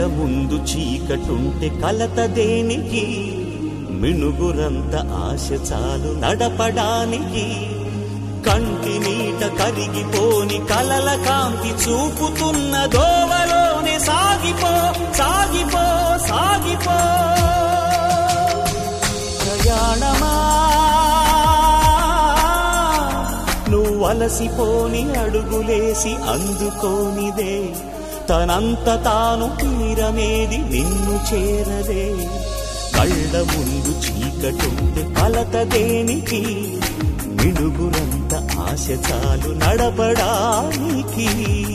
ముందు చీకటుంటే కలత దేనికి మినుగురంత ఆశ చాలు నడపడానికి కంటి నీట కరిగిపోని కలల కాంతి చూపుతున్న దోవలోనే సాగిపో సాగిపో సాగిపో ప్రయాణమా నువ్వు అలసిపోని అడుగులేసి అందుకోనిదే తనంత తాను తీరమేది నిన్ను చేరదే కళ్ళ ముందు చీకటుంటే కలత దేనికి మిడుగురంత ఆశ చాలు నడపడానికి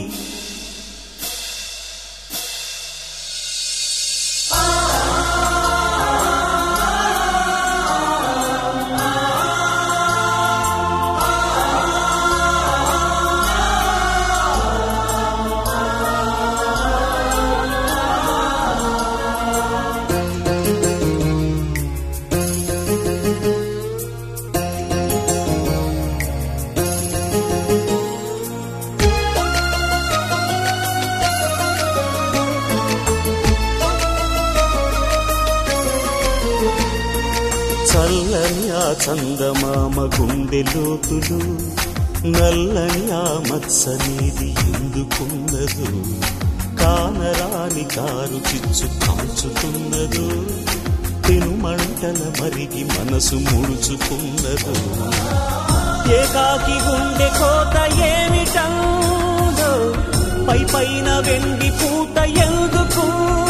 చల్లని ఆ చందమామ గుండె లోతులు నల్లని ఆ మత్సనేది ఎందుకున్నదు కానరాని కారు చిచ్చు కాల్చుతున్నదు పెనుమంటల మరిగి మనసు ముడుచుకున్నదు ఏకాకి గుండె కోత ఏమిటందో పై పైన వెండి పూత ఎందుకు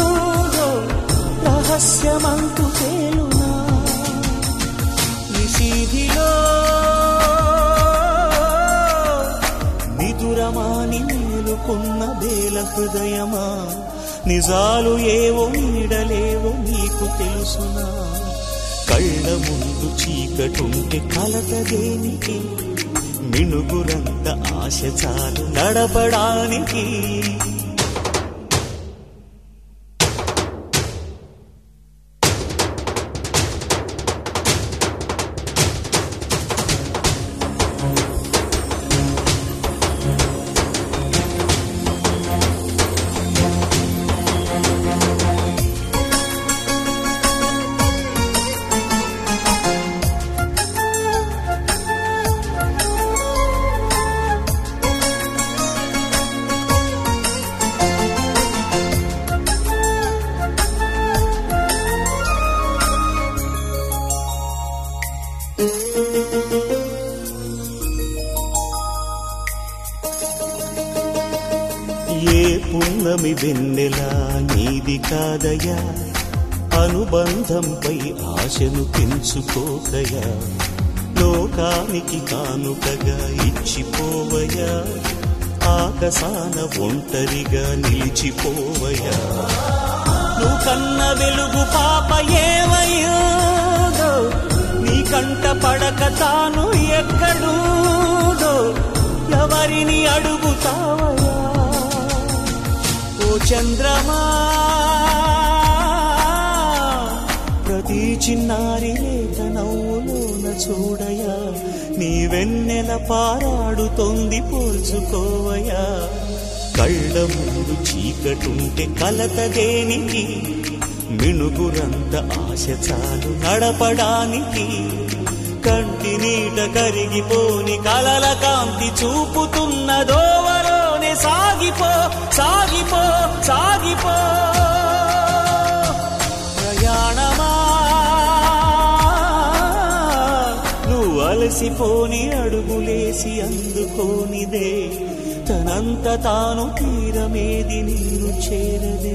రహస్యమంతు తేలునా నిశీధిలో నిదురమాని మేలుకున్న బేల హృదయమా నిజాలు ఏవో నీడలేవో నీకు తెలుసునా కళ్ళ ముందు చీకటుంటే కలత దేనికి మినుగురంత ఆశ చాలు నడపడానికి ఏ పున్నమి వెన్నెలా నీది కాదయా అనుబంధంపై ఆశను పెంచుకోకయా లోకానికి కానుకగా ఇచ్చిపోవయా ఆకాశాన ఒంటరిగా నిలిచిపోవయా నువ్వు కన్న వెలుగు పాప ఏమయ్యాదో నీ కంట పడక తాను ఎక్కడూదో ఎవరిని అడుగుతావయా ఓ చంద్రమా ప్రతి చిన్నారి లేత నవ్వులోన చూడయా నీ వెన్నెల పారాడుతోంది పోల్చుకోవయా కళ్ళ ముందు చీకటుంటే కలత దేనికి మిణుగురంత ఆశ చాలు నడపడానికి కంటి నీట కరిగిపోని కలల కాంతి చూపుతున్న దోవలోనే సాగిపో సాగిపో సాగిపో ప్రయాణమా నువ్వు అలసిపోని అడుగులేసి అందుకోనిదే తనంత తాను తీరమేది నిన్ను చేరదే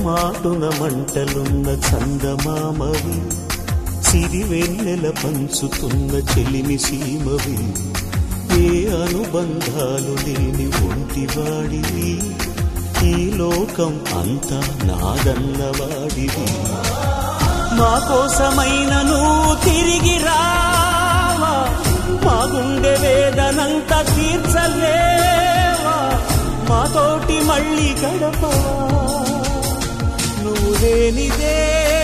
మాటున మంటలున్న చందమామవి సిరివెన్నెల పంచుతున్న చెలిమి సీమవి ఏ అనుబంధాలు లేని ఒంటివాడివి ఈ లోకం అంతా నాదన్నవాడివి మా కోసమైన నువ్వు తిరిగి రావా మా గుండె వేదనంతా తీర్చలేవా మాతోటి మళ్ళీ గడపవా నువ్వు లేనిదే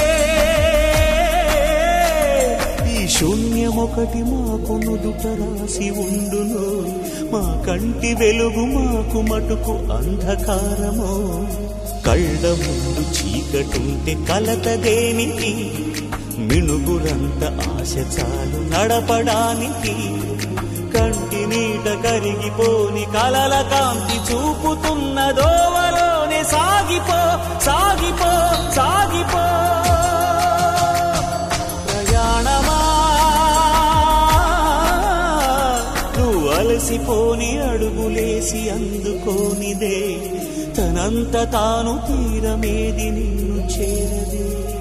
ఈ శూన్యం ఒకటి మాకు నుదుట రాసి ఉండును మా కంటి వెలుగు మాకు మటుకు అంధకారమో కళ్ళ ముందు చీకటుంటే కలత దేనికి మినుగురంత ఆశ చాలు నడపడానికి కంటి నీట కరిగిపోని కలల కాంతి చూపుతున్న దోవలోనే సాగిపో సాగిపో సాగిపో ప్రయాణమా నువ్వు అలసిపోని అడుగులేసి అందుకోనిదే తనంత తాను తీరమేది నిన్ను చేరదే